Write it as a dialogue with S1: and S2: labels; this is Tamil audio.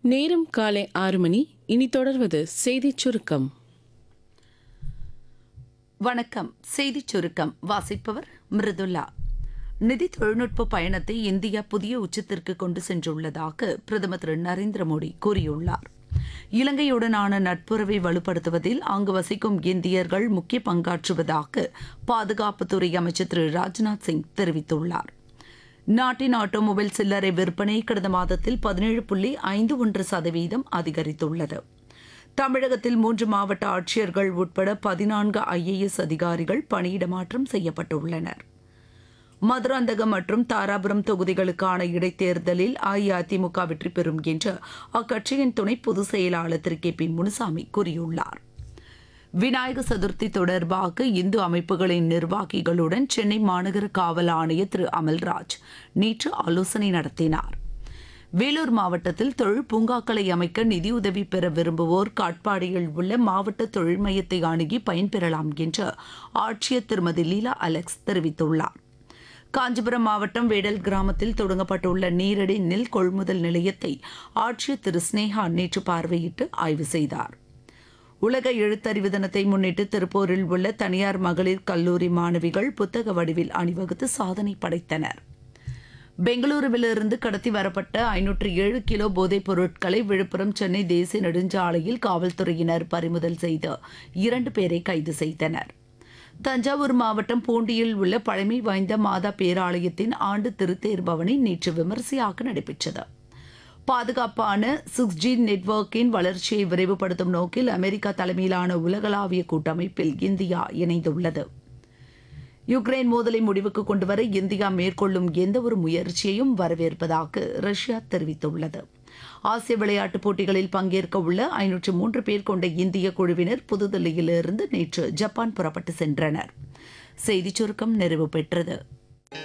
S1: நேரம் காலை ஆறு மணி இனி தொடர்வது செய்திச் சுருக்கம்
S2: வணக்கம் செய்திச் சுருக்கம் வாசிப்பவர் மிருதுலா நிதி தொழில்நுட்ப பயணத்தை இந்தியா புதிய உச்சத்திற்கு கொண்டு சென்றுள்ளதாக பிரதமர் திரு நரேந்திர மோடி கூறியுள்ளார் இலங்கையுடனான நட்புறவை வலுப்படுத்துவதில் அங்கு வசிக்கும் இந்தியர்கள் முக்கிய பங்காற்றுவதாக பாதுகாப்புத்துறை அமைச்சர் திரு ராஜ்நாத் சிங் தெரிவித்துள்ளார் நாட்டின் ஆட்டோமொபைல் சில்லறை விற்பனை கடந்த மாதத்தில் பதினேழு புள்ளி ஐந்து ஒன்று சதவீதம் அதிகரித்துள்ளது தமிழகத்தில் மூன்று மாவட்ட ஆட்சியர்கள் உட்பட பதினான்கு ஐஏஎஸ் அதிகாரிகள் பணியிட மாற்றம் செய்யப்பட்டுள்ளனர் மதுராந்தகம் மற்றும் தாராபுரம் தொகுதிகளுக்கான இடைத்தேர்தலில் அஇஅதிமுக வெற்றி பெறும் என்று அக்கட்சியின் துணை பொதுச் செயலாளர் திரு கே பி முனுசாமி கூறியுள்ளார் விநாயக சதுர்த்தி தொடர்பாக இந்து அமைப்புகளின் நிர்வாகிகளுடன் சென்னை மாநகர காவல் ஆணையர் திரு அமல்ராஜ் நேற்று ஆலோசனை நடத்தினார் வேலூர் மாவட்டத்தில் தொழில் பூங்காக்களை அமைக்க நிதியுதவி பெற விரும்புவோர் காட்பாடியில் உள்ள மாவட்ட தொழில் மையத்தை அணுகி பயன்பெறலாம் என்று ஆட்சியர் திருமதி லீலா அலெக்ஸ் தெரிவித்துள்ளார் காஞ்சிபுரம் மாவட்டம் வேடல் கிராமத்தில் தொடங்கப்பட்டுள்ள நீரடி நெல் கொள்முதல் நிலையத்தை ஆட்சியர் திரு ஸ்னேகா நேற்று பார்வையிட்டு ஆய்வு செய்தார் உலக எழுத்தறிவு தினத்தை முன்னிட்டு திருப்பூரில் உள்ள தனியார் மகளிர் கல்லூரி மாணவிகள் புத்தக வடிவில் அணிவகுத்து சாதனை படைத்தனர் பெங்களூருவிலிருந்து கடத்தி வரப்பட்ட ஐநூற்று ஏழு கிலோ போதைப் பொருட்களை விழுப்புரம் சென்னை தேசிய நெடுஞ்சாலையில் காவல்துறையினர் பறிமுதல் செய்து இரண்டு பேரை கைது செய்தனர் தஞ்சாவூர் மாவட்டம் பூண்டியில் உள்ள பழமை வாய்ந்த மாதா பேராலயத்தின் ஆண்டு திருத்தேர் பவனி நேற்று விமரிசையாக நடைபெற்றது பாதுகாப்பான சிக்ஸ் ஜி நெட்வொர்க்கின் வளர்ச்சியை விரைவுபடுத்தும் நோக்கில் அமெரிக்கா தலைமையிலான உலகளாவிய கூட்டமைப்பில் இந்தியா இணைந்துள்ளது யுக்ரைன் மோதலை முடிவுக்கு கொண்டுவர இந்தியா மேற்கொள்ளும் எந்தவொரு முயற்சியையும் வரவேற்பதாக ரஷ்யா தெரிவித்துள்ளது ஆசிய விளையாட்டுப் போட்டிகளில் பங்கேற்க உள்ள ஐநூற்று மூன்று பேர் கொண்ட இந்திய குழுவினர் புதுதில்லியிலிருந்து நேற்று ஜப்பான் புறப்பட்டு சென்றனர் செய்திச் சுருக்கம் நிறைவு பெற்றது